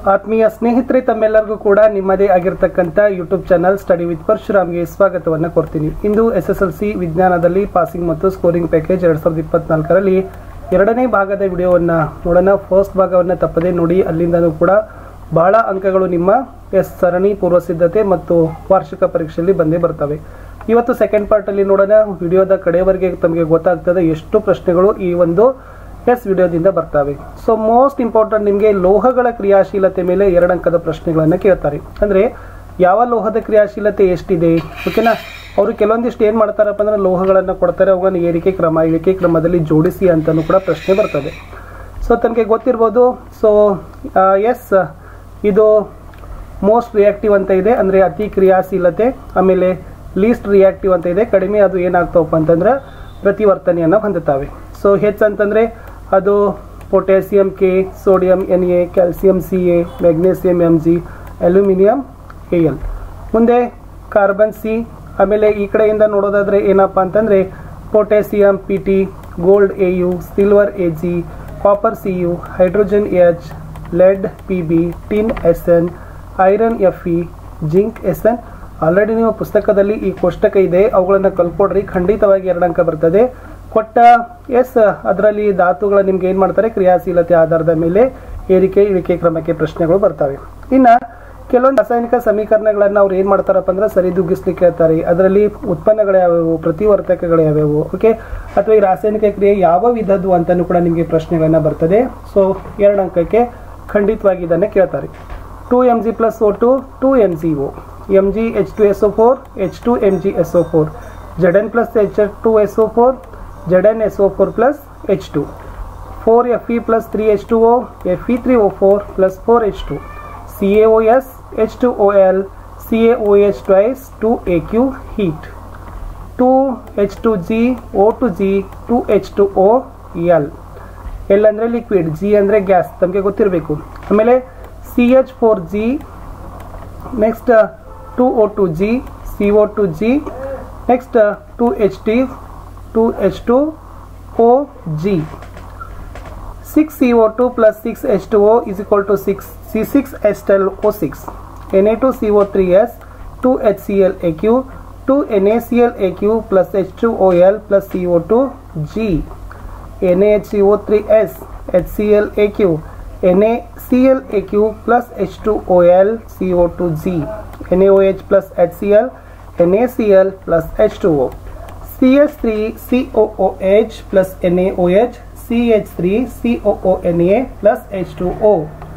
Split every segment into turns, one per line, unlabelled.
ಆತ್ಮೀಯ ಸ್ನೇಹಿತರೆ ತಮ್ಮೆಲ್ಲರಿಗೂ ಕೂಡ ನಿಮ್ಮದೇ ಆಗಿರ್ತಕ್ಕಂಥ ಯೂಟ್ಯೂಬ್ ಚಾನಲ್ ಸ್ಟಡಿ ವಿತ್ ಪರಶುರಾಮ್ಗೆ ಸ್ವಾಗತವನ್ನು ಕೊಡ್ತೀನಿ ಇಂದು ಎಸ್ ಎಸ್ ಎಲ್ ಸಿ ವಿಜ್ಞಾನದಲ್ಲಿ ಪಾಸಿಂಗ್ ಮತ್ತು ಸ್ಕೋರಿಂಗ್ ಪ್ಯಾಕೇಜ್ ಎರಡ್ ಸಾವಿರದ ಇಪ್ಪತ್ನಾಲ್ಕರಲ್ಲಿ ಎರಡನೇ ಭಾಗದ ವಿಡಿಯೋವನ್ನು ನೋಡೋಣ ಫಸ್ಟ್ ಭಾಗವನ್ನು ತಪ್ಪದೇ ನೋಡಿ ಅಲ್ಲಿಂದನೂ ಕೂಡ ಬಹಳ ಅಂಕಗಳು ನಿಮ್ಮ ಎಸ್ ಸರಣಿ ಪೂರ್ವ ಸಿದ್ಧತೆ ಮತ್ತು ವಾರ್ಷಿಕ ಪರೀಕ್ಷೆಯಲ್ಲಿ ಬಂದೇ ಬರ್ತವೆ ಇವತ್ತು ಸೆಕೆಂಡ್ ಪಾರ್ಟಲ್ಲಿ ನೋಡೋಣ ವಿಡಿಯೋದ ಕಡೆಯವರೆಗೆ ತಮಗೆ ಗೊತ್ತಾಗ್ತದೆ ಎಷ್ಟು ಪ್ರಶ್ನೆಗಳು ಈ ಒಂದು ಎಸ್ ವಿಡಿಯೋದಿಂದ ಬರ್ತವೆ ಸೊ ಮೋಸ್ಟ್ ಇಂಪಾರ್ಟೆಂಟ್ ನಿಮಗೆ ಲೋಹಗಳ ಕ್ರಿಯಾಶೀಲತೆ ಮೇಲೆ ಎರಡು ಅಂಕದ ಪ್ರಶ್ನೆಗಳನ್ನು ಕೇಳ್ತಾರೆ ಅಂದ್ರೆ ಯಾವ ಲೋಹದ ಕ್ರಿಯಾಶೀಲತೆ ಎಷ್ಟಿದೆ ಓಕೆನಾ ಅವರು ಕೆಲವೊಂದಿಷ್ಟು ಏನು ಮಾಡ್ತಾರಪ್ಪ ಅಂದ್ರೆ ಲೋಹಗಳನ್ನು ಕೊಡ್ತಾರೆ ಅವುಗಳನ್ನು ಏರಿಕೆ ಕ್ರಮ ಇಳಿಕೆ ಕ್ರಮದಲ್ಲಿ ಜೋಡಿಸಿ ಅಂತಲೂ ಕೂಡ ಪ್ರಶ್ನೆ ಬರ್ತದೆ ಸೊ ತನಗೆ ಗೊತ್ತಿರ್ಬೋದು ಸೊ ಎಸ್ ಇದು ಮೋಸ್ಟ್ ರಿಯಾಕ್ಟಿವ್ ಅಂತ ಇದೆ ಅಂದರೆ ಅತಿ ಕ್ರಿಯಾಶೀಲತೆ ಆಮೇಲೆ ಲೀಸ್ಟ್ ರಿಯಾಕ್ಟಿವ್ ಅಂತ ಇದೆ ಕಡಿಮೆ ಅದು ಏನಾಗ್ತಾವಪ್ಪ ಅಂತಂದ್ರೆ ಪ್ರತಿವರ್ತನೆಯನ್ನು ಹೊಂದುತ್ತವೆ ಸೊ ಹೆಚ್ಚು ಅಂತಂದರೆ ಅದು potassium K sodium N A calcium C A magnesium M G aluminium A L ಮುಂದೆ ಕಾರ್ಬನ್ ಸಿ ಆಮೇಲೆ ಈ ಕಡೆಯಿಂದ ನೋಡೋದಾದ್ರೆ ಏನಪ್ಪ ಅಂತಂದರೆ potassium P T gold A U silver A G copper C U hydrogen H lead P B tin S N iron F E zinc S N already ನೀವು ಪುಸ್ತಕದಲ್ಲಿ ಈ ಕೋಷ್ಟಕ ಇದೆ ಅವುಗಳನ್ನು ಕಲ್ಕೊಡ್ರಿ ಖಂಡಿತವಾಗಿ ಎರಡು ಅಂಕ ಬರ್ತದೆ ಕೊಟ್ಟ ಎಸ್ ಅದರಲ್ಲಿ ಧಾತುಗಳ ನಿಮ್ಗೆ ಏನು ಮಾಡ್ತಾರೆ ಕ್ರಿಯಾಶೀಲತೆ ಆಧಾರದ ಮೇಲೆ ಏರಿಕೆ ಇಳಿಕೆ ಕ್ರಮಕ್ಕೆ ಪ್ರಶ್ನೆಗಳು ಬರ್ತವೆ ಇನ್ನು ಕೆಲವೊಂದು ರಾಸಾಯನಿಕ ಸಮೀಕರಣಗಳನ್ನು ಅವ್ರು ಏನು ಮಾಡ್ತಾರಪ್ಪ ಅಂದ್ರೆ ಸರಿದೂಗಿಸ್ಲಿಕ್ಕೆ ಹೇಳ್ತಾರೆ ಅದರಲ್ಲಿ ಉತ್ಪನ್ನಗಳು ಯಾವ್ಯಾವು ಪ್ರತಿವರ್ತಕಗಳು ಯಾವ್ಯಾವು ಓಕೆ ಅಥವಾ ಈ ರಾಸಾಯನಿಕ ಕ್ರಿಯೆ ಯಾವ ವಿಧದ್ದು ಅಂತಲೂ ಕೂಡ ನಿಮಗೆ ಪ್ರಶ್ನೆಗಳನ್ನ ಬರ್ತದೆ ಸೊ ಎರಡು ಅಂಕಕ್ಕೆ ಖಂಡಿತವಾಗಿ ಇದನ್ನು ಕೇಳ್ತಾರೆ two M G plus O two two M G O M G H two S O four H two M G S O four Z N plus H two S O four Z N S O four plus H two four F E plus three H two O F E three O four plus four H two C A O S H two O L C A O H twice two A Q heat two H two G O two G two H two O L L ಅಂದರೆ liquid G ಅಂದರೆ gas ತಮಗೆ ಗೊತ್ತಿರಬೇಕು ಆಮೇಲೆ C H four G next two O two G C O two G next two H T two H two O G six C O two plus six H two O is equal to six C six S L O six N A two C O three S two H C L A Q two N A C L A Q plus H two O L plus C O two G N A H C O three S H C L A Q N A C L A Q plus H two O L C O two G N A O H plus H C L N A C L plus H two O C H three C O O H plus N A O H C H three C O O N A plus H two O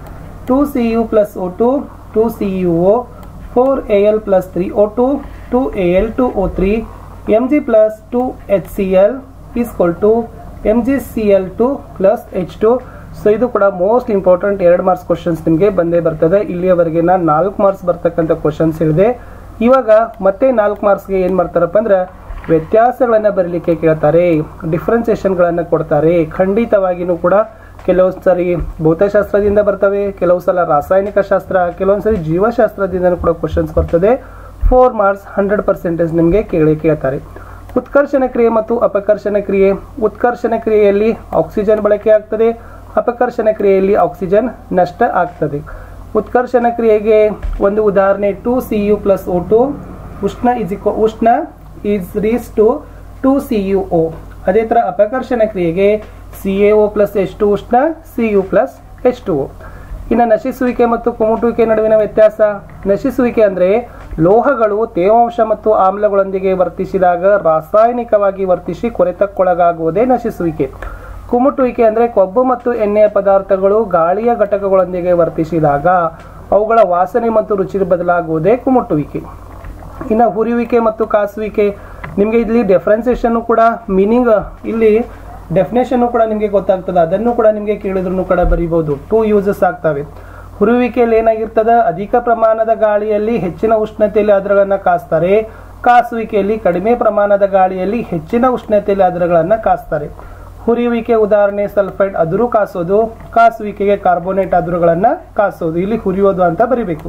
two C U plus O two two C U O four A L plus three O two two A L two O three M G plus two H C L is equal to M G C L two plus H two so ಇದು ಕೂಡ most important ಎರಡು marks questions ನಿಮಗೆ ಬಂದೇ ಬರ್ತದೆ ಇಲ್ಲಿಯವರೆಗೆ ನಾನು ನಾಲ್ಕು marks ಬರ್ತಕ್ಕಂಥ ಕ್ವಶನ್ಸ್ ಹೇಳಿದೆ ಇವಾಗ ಮತ್ತೆ ನಾಲ್ಕು ಮಾರ್ಕ್ಸ್ಗೆ ಏನು ಮಾಡ್ತಾರಪ್ಪ ಅಂದ್ರೆ ವ್ಯತ್ಯಾಸಗಳನ್ನು ಬರಲಿಕ್ಕೆ ಕೇಳ್ತಾರೆ ಡಿಫ್ರೆನ್ಸಿಯೇಷನ್ಗಳನ್ನು ಕೊಡ್ತಾರೆ ಖಂಡಿತವಾಗಿಯೂ ಕೂಡ ಕೆಲವು ಸರಿ ಭೌತಶಾಸ್ತ್ರದಿಂದ ಬರ್ತವೆ ಕೆಲವು ಸಲ ರಾಸಾಯನಿಕ ಶಾಸ್ತ್ರ ಕೆಲವೊಂದು ಸರಿ ಜೀವಶಾಸ್ತ್ರದಿಂದ ಕೂಡ ಕ್ವಶನ್ಸ್ ಬರ್ತದೆ ಫೋರ್ ಮಾರ್ಕ್ಸ್ ಹಂಡ್ರೆಡ್ ಪರ್ಸೆಂಟೇಜ್ ನಿಮಗೆ ಕೇಳಿ ಕೇಳ್ತಾರೆ ಉತ್ಕರ್ಷಣ ಕ್ರಿಯೆ ಮತ್ತು ಅಪಕರ್ಷಣ ಕ್ರಿಯೆ ಉತ್ಕರ್ಷಣ ಕ್ರಿಯೆಯಲ್ಲಿ ಆಕ್ಸಿಜನ್ ಬಳಕೆ ಆಗ್ತದೆ ಅಪಕರ್ಷಣ ಕ್ರಿಯೆಯಲ್ಲಿ ಆಕ್ಸಿಜನ್ ನಷ್ಟ ಆಗ್ತದೆ ಉತ್ಕರ್ಷಣ ಕ್ರಿಯೆಗೆ ಒಂದು ಉದಾಹರಣೆ two C U plus O two ಉಷ್ಣ ಇಸ್ ಇಕ್ವ ಉಷ್ಣ ಈಸ್ ರೀಸ್ two two C U O ಅದೇ ಥರ ಅಪಕರ್ಷಣ ಕ್ರಿಯೆಗೆ C A O plus H two ಉಷ್ಣ C U plus H two O ಇನ್ನು ನಶಿಸುವಿಕೆ ಮತ್ತು ಕುಮುಟುವಿಕೆ ನಡುವಿನ ವ್ಯತ್ಯಾಸ ನಶಿಸುವಿಕೆ ಅಂದರೆ ಲೋಹಗಳು ತೇವಾಂಶ ಮತ್ತು ಆಮ್ಲಗಳೊಂದಿಗೆ ವರ್ತಿಸಿದಾಗ ರಾಸಾಯನಿಕವಾಗಿ ವರ್ತಿಸಿ ಕೊರೆತಕ್ಕೊಳಗಾಗುವುದೇ ನಶಿಸುವಿಕೆ ಕುಮುಟುವಿಕೆ ಅಂದರೆ ಕೊಬ್ಬು ಮತ್ತು ಎಣ್ಣೆಯ ಪದಾರ್ಥಗಳು ಗಾಳಿಯ ಘಟಕಗಳೊಂದಿಗೆ ವರ್ತಿಸಿದಾಗ ಅವುಗಳ ವಾಸನೆ ಮತ್ತು ರುಚಿ ಬದಲಾಗುವುದೇ ಕುಮುಟುವಿಕೆ ಇನ್ನು ಹುರಿಯುವಿಕೆ ಮತ್ತು ಕಾಸುವಿಕೆ ನಿಮಗೆ ಇಲ್ಲಿ ಡೆಫ್ರೆನ್ಸಿಯೇಷನ್ ಕೂಡ ಮೀನಿಂಗ್ ಇಲ್ಲಿ ಡೆಫಿನೇಷನ್ ಕೂಡ ನಿಮಗೆ ಗೊತ್ತಾಗ್ತದೆ ಅದನ್ನು ಕೂಡ ನಿಮಗೆ ಕೇಳಿದ್ರು ಕೂಡ ಬರೀಬಹುದು ಟೂ ಯೂಸಸ್ ಆಗ್ತವೆ ಹುರುವಿಕೆಯಲ್ಲಿ ಏನಾಗಿರ್ತದ ಅಧಿಕ ಪ್ರಮಾಣದ ಗಾಳಿಯಲ್ಲಿ ಹೆಚ್ಚಿನ ಉಷ್ಣತೆಯಲ್ಲಿ ಅದರಗಳನ್ನು ಕಾಸ್ತಾರೆ ಕಾಸುವಿಕೆಯಲ್ಲಿ ಕಡಿಮೆ ಪ್ರಮಾಣದ ಗಾಳಿಯಲ್ಲಿ ಹೆಚ್ಚಿನ ಉಷ್ಣತೆಯಲ್ಲಿ ಅದರಗಳನ್ನು ಕಾಸ್ತಾರೆ ಹುರಿಯುವಿಕೆ ಉದಾಹರಣೆ ಸಲ್ಫೈಡ್ ಅದುರು ಕಾಸೋದು ಕಾಸುವಿಕೆಗೆ ಕಾರ್ಬೋನೇಟ್ ಅದುರುಗಳನ್ನು ಕಾಸೋದು ಇಲ್ಲಿ ಹುರಿಯೋದು ಅಂತ ಬರಿಬೇಕು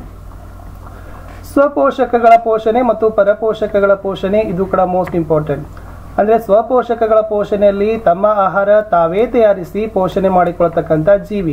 ಸ್ವಪೋಷಕಗಳ ಪೋಷಣೆ ಮತ್ತು ಪರಪೋಷಕಗಳ ಪೋಷಣೆ ಇದು ಕೂಡ ಮೋಸ್ಟ್ ಇಂಪಾರ್ಟೆಂಟ್ ಅಂದ್ರೆ ಸ್ವಪೋಷಕಗಳ ಪೋಷಣೆಯಲ್ಲಿ ತಮ್ಮ ಆಹಾರ ತಾವೇ ತಯಾರಿಸಿ ಪೋಷಣೆ ಮಾಡಿಕೊಳ್ತಕ್ಕಂಥ ಜೀವಿ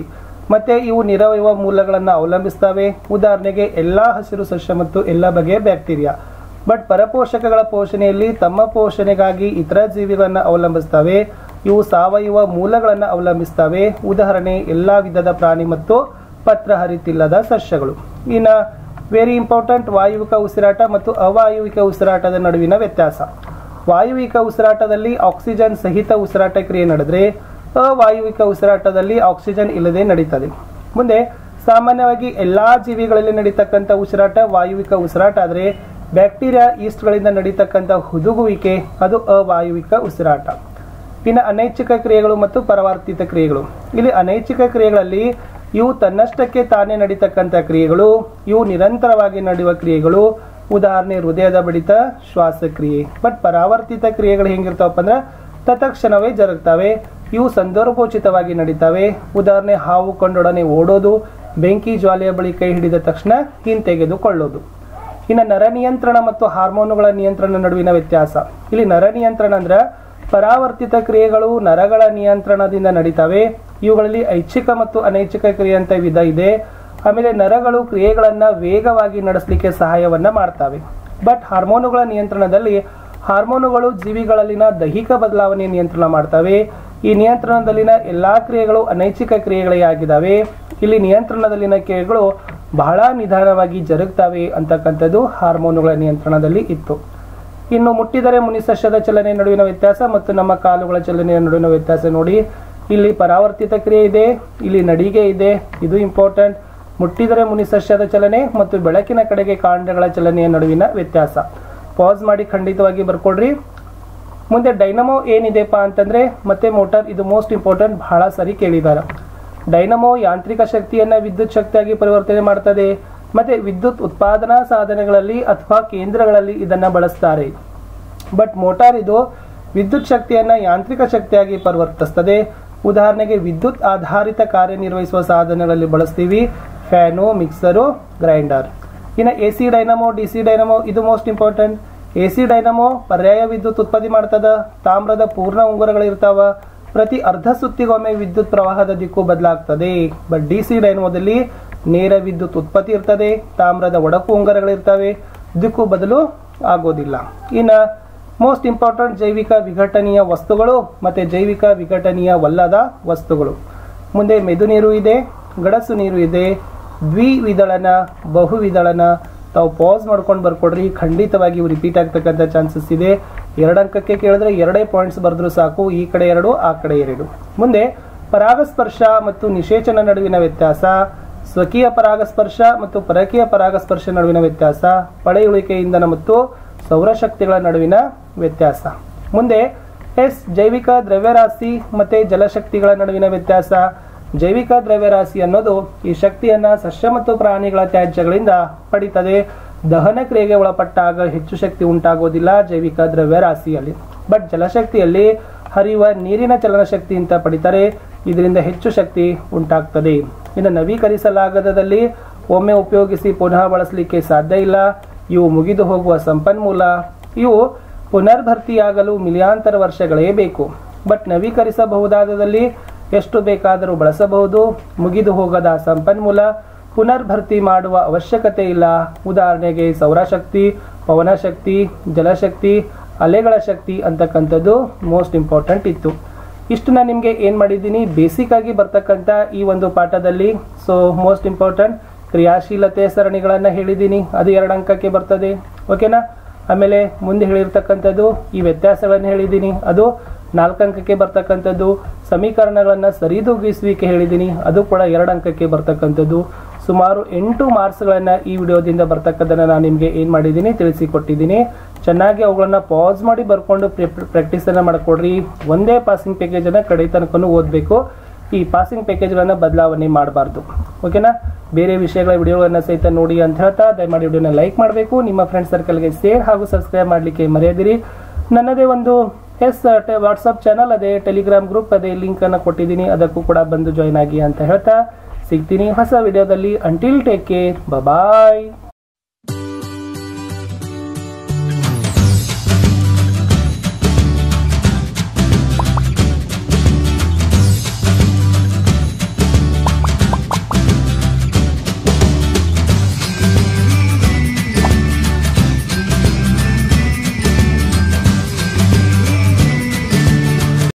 ಮತ್ತೆ ಇವು ನಿರವಯವ ಮೂಲಗಳನ್ನು ಅವಲಂಬಿಸ್ತವೆ ಉದಾಹರಣೆಗೆ ಎಲ್ಲಾ ಹಸಿರು ಸಸ್ಯ ಮತ್ತು ಎಲ್ಲ ಬಗೆಯ ಬ್ಯಾಕ್ಟೀರಿಯಾ ಬಟ್ ಪರಪೋಷಕಗಳ ಪೋಷಣೆಯಲ್ಲಿ ತಮ್ಮ ಪೋಷಣೆಗಾಗಿ ಇತರ ಜೀವಿಗಳನ್ನು ಅವಲಂಬಿಸ್ತವೆ ಇವು ಸಾವಯವ ಮೂಲಗಳನ್ನು ಅವಲಂಬಿಸ್ತವೆ ಉದಾಹರಣೆ ಎಲ್ಲಾ ವಿಧದ ಪ್ರಾಣಿ ಮತ್ತು ಪತ್ರ ಹರಿತಿಲ್ಲದ ಸಸ್ಯಗಳು ಇನ್ನ ವೆರಿ ಇಂಪಾರ್ಟೆಂಟ್ ವಾಯುವಿಕ ಉಸಿರಾಟ ಮತ್ತು ಅವಾಯುವಿಕ ಉಸಿರಾಟದ ನಡುವಿನ ವ್ಯತ್ಯಾಸ ವಾಯುವಿಕ ಉಸಿರಾಟದಲ್ಲಿ ಆಕ್ಸಿಜನ್ ಸಹಿತ ಉಸಿರಾಟ ಕ್ರಿಯೆ ನಡೆದ್ರೆ ಅವಾಯುವಿಕ ಉಸಿರಾಟದಲ್ಲಿ ಆಕ್ಸಿಜನ್ ಇಲ್ಲದೆ ನಡೀತದೆ ಮುಂದೆ ಸಾಮಾನ್ಯವಾಗಿ ಎಲ್ಲಾ ಜೀವಿಗಳಲ್ಲಿ ನಡೀತಕ್ಕಂಥ ಉಸಿರಾಟ ವಾಯುವಿಕ ಉಸಿರಾಟ ಆದರೆ ಬ್ಯಾಕ್ಟೀರಿಯಾ ಈಸ್ಟ್ಗಳಿಂದ ನಡೀತಕ್ಕಂಥ ಹುದುಗುವಿಕೆ ಅದು ಅವಾಯುವಿಕ ಉಸಿರಾಟ ಇನ್ನು ಅನೈಚ್ಛಿಕ ಕ್ರಿಯೆಗಳು ಮತ್ತು ಪರವರ್ತಿತ ಕ್ರಿಯೆಗಳು ಇಲ್ಲಿ ಅನೈಚ್ಛಿಕ ಕ್ರಿಯೆಗಳಲ್ಲಿ ಇವು ತನ್ನಷ್ಟಕ್ಕೆ ತಾನೇ ನಡೀತಕ್ಕಂಥ ಕ್ರಿಯೆಗಳು ಇವು ನಿರಂತರವಾಗಿ ನಡೆಯುವ ಕ್ರಿಯೆಗಳು ಉದಾಹರಣೆ ಹೃದಯದ ಬಡಿತ ಶ್ವಾಸಕ್ರಿಯೆ ಬಟ್ ಪರಾವರ್ತಿತ ಕ್ರಿಯೆಗಳು ಹೆಂಗಿರ್ತಾವಪ್ಪ ಅಂದ್ರೆ ತತ್ಕ್ಷಣವೇ ಜರುಗ್ತವೆ ಇವು ಸಂದರ್ಭೋಚಿತವಾಗಿ ನಡೀತವೆ ಉದಾಹರಣೆ ಹಾವು ಕೊಂಡೊಡನೆ ಓಡೋದು ಬೆಂಕಿ ಜ್ವಾಲೆಯ ಬಳಿ ಕೈ ಹಿಡಿದ ತಕ್ಷಣ ಹಿಂತೆಗೆದುಕೊಳ್ಳೋದು ಇನ್ನು ನರ ನಿಯಂತ್ರಣ ಮತ್ತು ಹಾರ್ಮೋನುಗಳ ನಿಯಂತ್ರಣ ನಡುವಿನ ವ್ಯತ್ಯಾಸ ಇಲ್ಲಿ ನರ ನಿಯಂತ್ರಣ ಅಂದ್ರೆ ಪರಾವರ್ತಿತ ಕ್ರಿಯೆಗಳು ನರಗಳ ನಿಯಂತ್ರಣದಿಂದ ನಡೀತವೆ ಇವುಗಳಲ್ಲಿ ಐಚ್ಛಿಕ ಮತ್ತು ಅನೈಚ್ಛಿಕ ಕ್ರಿಯೆ ಅಂತ ವಿಧ ಇದೆ ಆಮೇಲೆ ನರಗಳು ಕ್ರಿಯೆಗಳನ್ನ ವೇಗವಾಗಿ ನಡೆಸಲಿಕ್ಕೆ ಸಹಾಯವನ್ನ ಮಾಡ್ತವೆ ಬಟ್ ಹಾರ್ಮೋನುಗಳ ನಿಯಂತ್ರಣದಲ್ಲಿ ಹಾರ್ಮೋನುಗಳು ಜೀವಿಗಳಲ್ಲಿನ ದೈಹಿಕ ಬದಲಾವಣೆ ನಿಯಂತ್ರಣ ಮಾಡ್ತವೆ ಈ ನಿಯಂತ್ರಣದಲ್ಲಿನ ಎಲ್ಲಾ ಕ್ರಿಯೆಗಳು ಅನೈಚ್ಛಿಕ ಕ್ರಿಯೆಗಳೇ ಆಗಿದ್ದಾವೆ ಇಲ್ಲಿ ನಿಯಂತ್ರಣದಲ್ಲಿನ ಕ್ರಿಯೆಗಳು ಬಹಳ ನಿಧಾನವಾಗಿ ಜರುಗ್ತವೆ ಅಂತಕ್ಕಂಥದ್ದು ಹಾರ್ಮೋನುಗಳ ನಿಯಂತ್ರಣದಲ್ಲಿ ಇತ್ತು ಇನ್ನು ಮುಟ್ಟಿದರೆ ಮುನಿಸಸ್ಯದ ಚಲನೆ ನಡುವಿನ ವ್ಯತ್ಯಾಸ ಮತ್ತು ನಮ್ಮ ಕಾಲುಗಳ ಚಲನೆಯ ನಡುವಿನ ವ್ಯತ್ಯಾಸ ನೋಡಿ ಇಲ್ಲಿ ಪರಾವರ್ತಿತ ಕ್ರಿಯೆ ಇದೆ ಇಲ್ಲಿ ನಡಿಗೆ ಇದೆ ಇದು ಇಂಪಾರ್ಟೆಂಟ್ ಮುಟ್ಟಿದರೆ ಮುನಿಸಸ್ಯದ ಚಲನೆ ಮತ್ತು ಬೆಳಕಿನ ಕಡೆಗೆ ಕಾಂಡಗಳ ಚಲನೆಯ ನಡುವಿನ ವ್ಯತ್ಯಾಸ ಪಾಸ್ ಮಾಡಿ ಖಂಡಿತವಾಗಿ ಬರ್ಕೊಡ್ರಿ ಮುಂದೆ ಡೈನಮೋ ಏನಿದೆಪ್ಪ ಅಂತಂದ್ರೆ ಮತ್ತೆ ಮೋಟಾರ್ ಇದು ಮೋಸ್ಟ್ ಇಂಪಾರ್ಟೆಂಟ್ ಬಹಳ ಸರಿ ಕೇಳಿದ್ದಾರೆ ಡೈನಮೋ ಯಾಂತ್ರಿಕ ಶಕ್ತಿಯನ್ನ ವಿದ್ಯುತ್ ಶಕ್ತಿಯಾಗಿ ಪರಿವರ್ತನೆ ಮಾಡ್ತದೆ ಮತ್ತೆ ವಿದ್ಯುತ್ ಉತ್ಪಾದನಾ ಸಾಧನಗಳಲ್ಲಿ ಅಥವಾ ಕೇಂದ್ರಗಳಲ್ಲಿ ಇದನ್ನ ಬಳಸ್ತಾರೆ ಬಟ್ ಮೋಟಾರ್ ಇದು ವಿದ್ಯುತ್ ಶಕ್ತಿಯನ್ನ ಯಾಂತ್ರಿಕ ಶಕ್ತಿಯಾಗಿ ಪರಿವರ್ತಿಸ್ತದೆ ಉದಾಹರಣೆಗೆ ವಿದ್ಯುತ್ ಆಧಾರಿತ ಕಾರ್ಯನಿರ್ವಹಿಸುವ ಸಾಧನಗಳಲ್ಲಿ ಬಳಸ್ತೀವಿ ಫ್ಯಾನು ಮಿಕ್ಸರು ಗ್ರೈಂಡರ್ ಇನ್ನು A C dynamo D C dynamo ಇದು most important A C dynamo ಪರ್ಯಾಯ ವಿದ್ಯುತ್ ಉತ್ಪತ್ತಿ ಮಾಡ್ತದ ತಾಮ್ರದ ಪೂರ್ಣ ಉಂಗುರಗಳಿರ್ತಾವ ಪ್ರತಿ ಅರ್ಧ ಸುತ್ತಿಗೊಮ್ಮೆ ವಿದ್ಯುತ್ ಪ್ರವಾಹದ ದಿಕ್ಕು ಬದಲಾಗ್ತದೆ ಬಟ್ ಡಿ ಸಿ ಡೈನಮೋದಲ್ಲಿ ನೇರ ವಿದ್ಯುತ್ ಉತ್ಪತ್ತಿ ಇರ್ತದೆ ತಾಮ್ರದ ಒಡಕು ಉಂಗುರಗಳಿರ್ತವೆ ದಿಕ್ಕು ಬದಲು ಆಗೋದಿಲ್ಲ ಇನ್ನ ಮೋಸ್ಟ್ ಇಂಪಾರ್ಟೆಂಟ್ ಜೈವಿಕ ವಿಘಟನೀಯ ವಸ್ತುಗಳು ಮತ್ತೆ ಜೈವಿಕ ವಿಘಟನೀಯವಲ್ಲದ ವಸ್ತುಗಳು ಮುಂದೆ ಮೆದು ನೀರು ಇದೆ ಗಡಸು ನೀರು ಇದೆ ದ್ವಿವಿದಳನ ಬಹುವಿದಳನ ತಾವು ಪಾಸ್ ಮಾಡ್ಕೊಂಡು ಬರ್ಕೊಡ್ರಿ ಖಂಡಿತವಾಗಿ ಇವು ರಿಪೀಟ್ ಆಗ್ತಕ್ಕಂಥ ಚಾನ್ಸಸ್ ಇದೆ ಎರಡು ಅಂಕಕ್ಕೆ ಕೇಳಿದ್ರೆ ಎರಡೇ ಪಾಯಿಂಟ್ಸ್ ಬರೆದ್ರು ಸಾಕು ಈ ಕಡೆ ಎರಡು ಆ ಕಡೆ ಎರಡು ಮುಂದೆ ಪರಾಗಸ್ಪರ್ಶ ಮತ್ತು ನಿಷೇಚನ ನಡುವಿನ ವ್ಯತ್ಯಾಸ ಸ್ವಕೀಯ ಪರಾಗಸ್ಪರ್ಶ ಮತ್ತು ಪರಕೀಯ ಪರಾಗಸ್ಪರ್ಶ ನಡುವಿನ ವ್ಯತ್ಯಾಸ ಪಳೆಯುಳಿಕೆ ಇಂಧನ ಮತ್ತು ಸೌರಶಕ್ತಿಗಳ ನಡುವಿನ ವ್ಯತ್ಯಾಸ ಮುಂದೆ ಎಸ್ ಜೈವಿಕ ದ್ರವ್ಯರಾಶಿ ಮತ್ತೆ ಜಲಶಕ್ತಿಗಳ ನಡುವಿನ ವ್ಯತ್ಯಾಸ ಜೈವಿಕ ದ್ರವ್ಯರಾಶಿ ಅನ್ನೋದು ಈ ಶಕ್ತಿಯನ್ನ ಸಸ್ಯ ಮತ್ತು ಪ್ರಾಣಿಗಳ ತ್ಯಾಜ್ಯಗಳಿಂದ ಪಡಿತದೆ ದಹನ ಕ್ರಿಯೆಗೆ ಒಳಪಟ್ಟಾಗ ಹೆಚ್ಚು ಶಕ್ತಿ ಉಂಟಾಗೋದಿಲ್ಲ ಜೈವಿಕ ದ್ರವ್ಯರಾಶಿಯಲ್ಲಿ ಬಟ್ ಜಲಶಕ್ತಿಯಲ್ಲಿ ಹರಿಯುವ ನೀರಿನ ಚಲನಶಕ್ತಿ ಅಂತ ಪಡಿತಾರೆ ಇದರಿಂದ ಹೆಚ್ಚು ಶಕ್ತಿ ಉಂಟಾಗ್ತದೆ ಇನ್ನು ನವೀಕರಿಸಲಾಗದಲ್ಲಿ ಒಮ್ಮೆ ಉಪಯೋಗಿಸಿ ಪುನಃ ಬಳಸಲಿಕ್ಕೆ ಸಾಧ್ಯ ಇಲ್ಲ ಇವು ಮುಗಿದು ಹೋಗುವ ಸಂಪನ್ಮೂಲ ಇವು ಪುನರ್ಭರ್ತಿಯಾಗಲು ಮಿಲಿಯಾಂತರ ವರ್ಷಗಳೇ ಬೇಕು ಬಟ್ ನವೀಕರಿಸಬಹುದಾದಲ್ಲಿ ಎಷ್ಟು ಬೇಕಾದರೂ ಬಳಸಬಹುದು ಮುಗಿದು ಹೋಗದ ಸಂಪನ್ಮೂಲ ಪುನರ್ಭರ್ತಿ ಮಾಡುವ ಅವಶ್ಯಕತೆ ಇಲ್ಲ ಉದಾಹರಣೆಗೆ ಸೌರಶಕ್ತಿ ಪವನಶಕ್ತಿ ಜಲಶಕ್ತಿ ಅಲೆಗಳ ಶಕ್ತಿ ಅಂತಕ್ಕಂಥದ್ದು ಮೋಸ್ಟ್ ಇಂಪಾರ್ಟೆಂಟ್ ಇತ್ತು ಇಷ್ಟು ನಾನು ನಿಮಗೆ ಏನು ಮಾಡಿದ್ದೀನಿ ಬೇಸಿಕ್ ಆಗಿ ಬರ್ತಕ್ಕಂಥ ಈ ಒಂದು ಪಾಠದಲ್ಲಿ ಸೊ ಮೋಸ್ಟ್ ಇಂಪಾರ್ಟೆಂಟ್ ಕ್ರಿಯಾಶೀಲತೆ ಸರಣಿಗಳನ್ನು ಹೇಳಿದ್ದೀನಿ ಅದು ಎರಡು ಅಂಕಕ್ಕೆ ಬರ್ತದೆ ಓಕೆನಾ ಆಮೇಲೆ ಮುಂದೆ ಹೇಳಿರ್ತಕ್ಕಂಥದ್ದು ಈ ವ್ಯತ್ಯಾಸಗಳನ್ನು ಹೇಳಿದ್ದೀನಿ ಅದು ನಾಲ್ಕು ಅಂಕಕ್ಕೆ ಬರ್ತಕ್ಕಂಥದ್ದು ಸಮೀಕರಣಗಳನ್ನು ಸರಿದೂಗಿಸುವಿಕೆ ಹೇಳಿದ್ದೀನಿ ಅದು ಕೂಡ ಎರಡು ಅಂಕಕ್ಕೆ ಬರ್ತಕ್ಕಂಥದ್ದು ಸುಮಾರು ಎಂಟು ಮಾರ್ಕ್ಸ್ಗಳನ್ನು ಈ ವಿಡಿಯೋದಿಂದ ಬರ್ತಕ್ಕಂಥದ್ದನ್ನು ನಾನು ನಿಮಗೆ ಏನು ಮಾಡಿದ್ದೀನಿ ತಿಳಿಸಿಕೊಟ್ಟಿದ್ದೀನಿ ಚೆನ್ನಾಗಿ ಅವುಗಳನ್ನ ಪಾಸ್ ಮಾಡಿ ಬರ್ಕೊಂಡು ಪ್ರಾಕ್ಟೀಸನ್ನು ಮಾಡಿಕೊಡ್ರಿ ಒಂದೇ ಪಾಸಿಂಗ್ ಪ್ಯಾಕೇಜನ್ನು ಕಡೆ ತನಕನೂ ಓದಬೇಕು ಈ ಪಾಸಿಂಗ್ ಪ್ಯಾಕೇಜ್ಗಳನ್ನು ಬದಲಾವಣೆ ಮಾಡಬಾರ್ದು ಓಕೆನಾ ಬೇರೆ ವಿಷಯಗಳ ವಿಡಿಯೋಗಳನ್ನು ಸಹಿತ ನೋಡಿ ಅಂತ ಹೇಳ್ತಾ ದಯಮಾಡಿ ವಿಡಿಯೋನ ಲೈಕ್ ಮಾಡಬೇಕು ನಿಮ್ಮ ಫ್ರೆಂಡ್ ಸರ್ಕಲ್ಗೆ ಶೇರ್ ಹಾಗೂ ಸಬ್ಸ್ಕ್ರೈಬ್ ಮಾಡಲಿಕ್ಕೆ ಮರೆಯದಿರಿ ನನ್ನದೇ ಒಂದು ಎಸ್ ವಾಟ್ಸಪ್ ಚಾನಲ್ ಅದೇ ಟೆಲಿಗ್ರಾಮ್ ಗ್ರೂಪ್ ಅದೇ ಲಿಂಕ್ ಅನ್ನು ಕೊಟ್ಟಿದ್ದೀನಿ ಅದಕ್ಕೂ ಕೂಡ ಬಂದು ಜಾಯ್ನ್ ಆಗಿ ಅಂತ ಹೇಳ್ತಾ ಸಿಗ್ತೀನಿ ಹೊಸ ವಿಡಿಯೋದಲ್ಲಿ ಅಂಟಿಲ್ ಟೇಕ್ ಕೇರ್ ಬಾಯ್